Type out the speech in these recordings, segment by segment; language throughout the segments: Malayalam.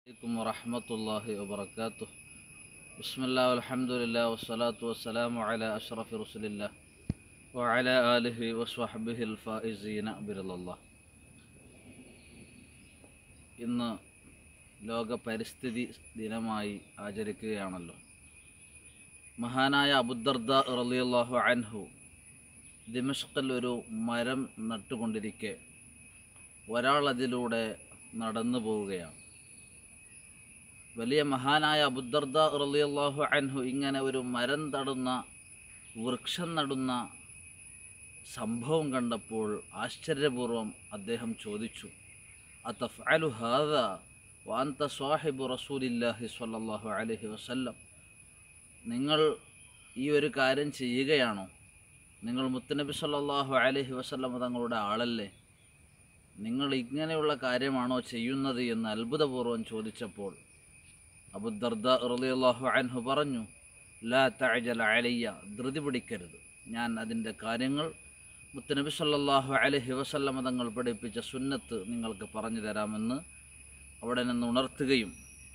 عليكم ورحمة الله وبركاته بسم الله والحمد لله والصلاة والسلام على أشرف رسل الله وعلى آله وصحبه الفائزين برضا الله ഇന്ന് ലോക പരിസ്ഥിതി ദിനമായി ആചരിക്കുകയാണല്ലോ മഹാനായ അബുദർദ റളിയല്ലാഹു അൻഹു ദിമഷ്കിൽ ഒരു മരം നട്ടുകൊണ്ടിരിക്കെ ഒരാൾ അതിലൂടെ നടന്നു പോവുകയാണ് വലിയ മഹാനായ അബുദർദ റളിയല്ലാഹു അൻഹു ഇങ്ങനെ ഒരു മരം തടുന്ന വൃക്ഷം നടുന്ന സംഭവം കണ്ടപ്പോൾ ആശ്ചര്യപൂർവം അദ്ദേഹം ചോദിച്ചു അത്തഫ്അലു ഹാദ വാന്ത സ്വാഹിബു റസൂലില്ലാഹി സ്വല്ലല്ലാഹു അലൈഹി വസല്ലം നിങ്ങൾ ഈ ഒരു കാര്യം ചെയ്യുകയാണോ നിങ്ങൾ മുത്തനബി സല്ലല്ലാഹു അലൈഹി വസല്ലം തങ്ങളുടെ ആളല്ലേ നിങ്ങൾ ഇങ്ങനെയുള്ള കാര്യമാണോ ചെയ്യുന്നത് എന്ന് അത്ഭുതപൂർവ്വം ചോദിച്ചപ്പോൾ അബുദർദ റളിയല്ലാഹു അൻഹു പറഞ്ഞു ലാ തഅജല അലയ്യ ധൃതി പിടിക്കരുത് ഞാൻ അതിൻ്റെ കാര്യങ്ങൾ മുത്തനബി സല്ലല്ലാഹു അലൈഹി വസല്ലമ തങ്ങൾ പഠിപ്പിച്ച സുന്നത്ത് നിങ്ങൾക്ക് പറഞ്ഞു തരാമെന്ന് അവിടെ നിന്ന് ഉണർത്തുകയും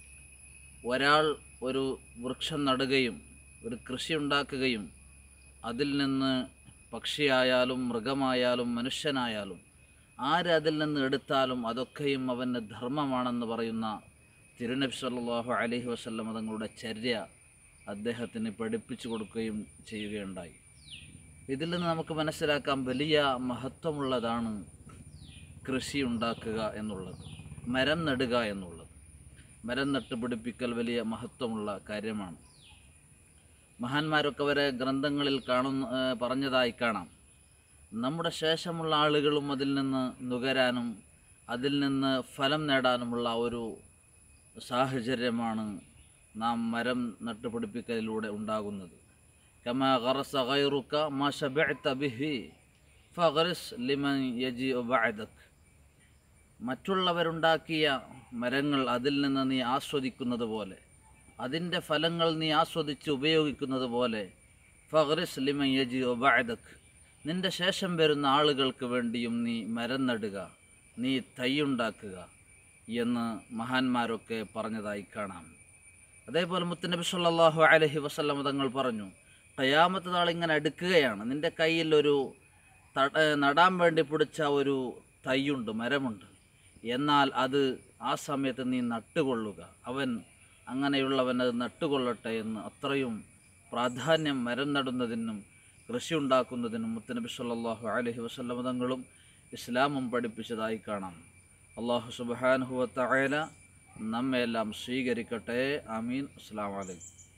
ഒരാൾ ഒരു വൃക്ഷം നടുകയും ഒരു കൃഷി ഉണ്ടാക്കുകയും അതിൽ നിന്ന് പക്ഷിയായാലും മൃഗമായാലും മനുഷ്യനായാലും ആര് അതിൽ നിന്ന് എടുത്താലും അതൊക്കെയും അവൻ്റെ ധർമ്മമാണെന്ന് പറയുന്ന തിരുനബി സല്ലല്ലാഹു അലൈഹി വസല്ലമ തങ്ങളുടെ ചര്യ അദ്ദേഹത്തിന് പഠിപ്പിച്ചു കൊടുക്കുകയും ചെയ്യുകയുണ്ടായി ഇതിൽ നിന്ന് നമുക്ക് മനസ്സിലാക്കാം വലിയ മഹത്വമുള്ളതാണ് കൃഷി ഉണ്ടാക്കുക എന്നുള്ളത് മരം നടുക എന്നുള്ളത് മരം നട്ടുപിടിപ്പിക്കൽ വലിയ മഹത്വമുള്ള കാര്യമാണ് മഹാന്മാരൊക്കെ വരെ ഗ്രന്ഥങ്ങളിൽ കാണുന്ന ഏ, പറഞ്ഞതായി കാണാം നമ്മുടെ ശേഷമുള്ള ആളുകളും അതിൽ നിന്ന് നുകരാനും അതിൽ നിന്ന് ഫലം നേടാനുമുള്ള ഒരു സാഹചര്യമാണ് നാം മരം നട്ടുപിടിപ്പിക്കലിലൂടെ ഉണ്ടാകുന്നത് കമാ ഗറസ ഗൈറുക മാ ശബഅത ബിഹി ഫഗറിസ് ലിമൻ യജിഉ ബഅദക് മറ്റുള്ളവരുണ്ടാക്കിയ മരങ്ങൾ അതിൽ നിന്ന് നീ ആസ്വദിക്കുന്നത് പോലെ അതിൻ്റെ ഫലങ്ങൾ നീ ആസ്വദിച്ച് ഉപയോഗിക്കുന്നത് പോലെ ഫഗ്രിസ് ലിമൻ യജി ഒബാദക് നിന്റെ ശേഷം വരുന്ന ആളുകൾക്ക് വേണ്ടിയും നീ മരം നടുക നീ തൈയുണ്ടാക്കുക എന്ന് മഹാന്മാരൊക്കെ പറഞ്ഞതായി കാണാം അതേപോലെ മുത്തനബി സല്ലല്ലാഹു അലൈഹി വസല്ലം തങ്ങൾ പറഞ്ഞു കയാമത്ത് നാൾ ഇങ്ങനെ അടുക്കുകയാണ് നിന്റെ കയ്യിൽ ഒരു തട നടാൻ വേണ്ടി പിടിച്ച ഒരു തൈയുണ്ട് മരമുണ്ട് എന്നാൽ അത് ആ സമയത്ത് നീ നട്ടുകൊള്ളുക അവൻ അങ്ങനെയുള്ളവൻ അത് നട്ടുകൊള്ളട്ടെ എന്ന് അത്രയും പ്രാധാന്യം മരം നടുന്നതിനും കൃഷി ഉണ്ടാക്കുന്നതിനും മുത്തനബി സല്ലല്ലാഹു അലൈഹി വസല്ലം തങ്ങളും ഇസ്ലാമും പഠിപ്പിച്ചതായി കാണാം അള്ളാഹു സുബ്ഹാനഹു വ തആല നമ്മയെല്ലാം സ്വീകരിക്കട്ടെ ആമീൻ അസ്സലാമു അലൈക്കും